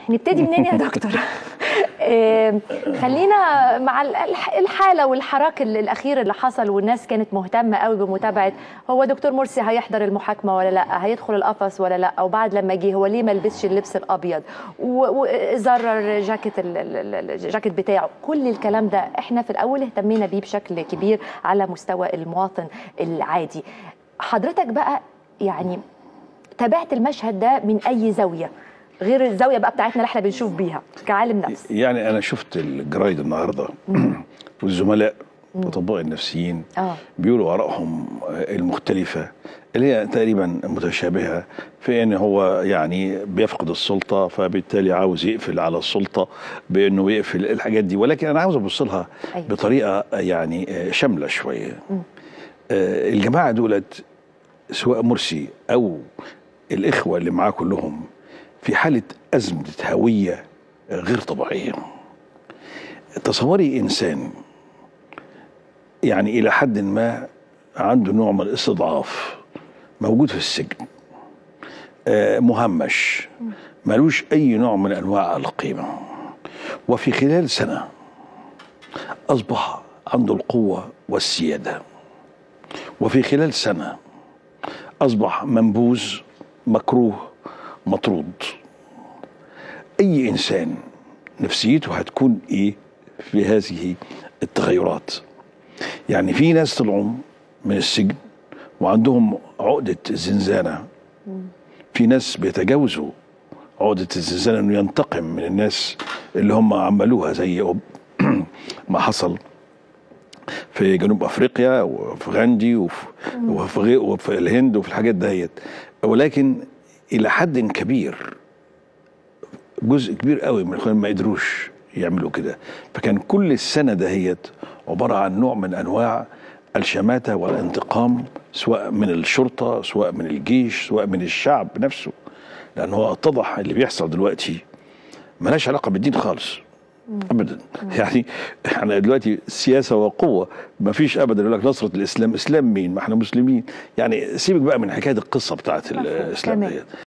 نبتدي منين يا دكتور آه، خلينا مع ال- الح- الحاله والحراك ال- الاخير اللي حصل والناس كانت مهتمه قوي بمتابعه هو دكتور مرسي هيحضر المحاكمه ولا لا هيدخل القفص ولا لا وبعد لما جه هو ليه ما لبسش اللبس الابيض و- وزرر جاكيت ال- ال- ال- الجاكيت بتاعه كل الكلام ده احنا في الاول اهتمينا بيه بشكل كبير على مستوى المواطن العادي حضرتك بقى يعني تابعت المشهد ده من اي زاويه غير الزاويه بقى بتاعتنا اللي احنا بنشوف بيها كعالم نفس يعني انا شفت الجرايد النهارده والزملاء الاطباء النفسيين اه بيقولوا ارائهم المختلفه اللي هي تقريبا متشابهه في ان هو يعني بيفقد السلطه فبالتالي عاوز يقفل على السلطه بانه يقفل الحاجات دي ولكن انا عاوز ابص لها أيوة. بطريقه يعني شامله شويه آه، الجماعه دولت سواء مرسي او الاخوه اللي معاه كلهم في حاله ازمه هويه غير طبيعيه تصوري انسان يعني الى حد ما عنده نوع من الاستضعاف موجود في السجن آه، مهمش ملوش اي نوع من انواع القيمه وفي خلال سنه اصبح عنده القوه والسياده وفي خلال سنه اصبح منبوذ مكروه مطرود اي انسان نفسيته هتكون ايه في هذه التغيرات يعني في ناس طلعوا من السجن وعندهم عقدة الزنزانة في ناس بيتجاوزوا عقدة الزنزانة انه ينتقم من الناس اللي هم عملوها زي أوب- ما حصل في جنوب افريقيا وفي غاندي وفي وفي, غي- وفي الهند وفي الحاجات ديت ولكن الى حد كبير جزء كبير قوي من الاخوان ما قدروش يعملوا كده فكان كل السنه دهيت عباره عن نوع من انواع الشماته والانتقام سواء من الشرطه سواء من الجيش سواء من الشعب نفسه لان هو اتضح اللي بيحصل دلوقتي ملهاش علاقه بالدين خالص ابدا يعني احنا دلوقتي سياسه وقوه ما فيش ابدا يقول لك نصره الاسلام اسلام مين ما احنا مسلمين يعني سيبك بقى من حكايه القصه بتاعت مفهوم. الاسلام تمام. ديت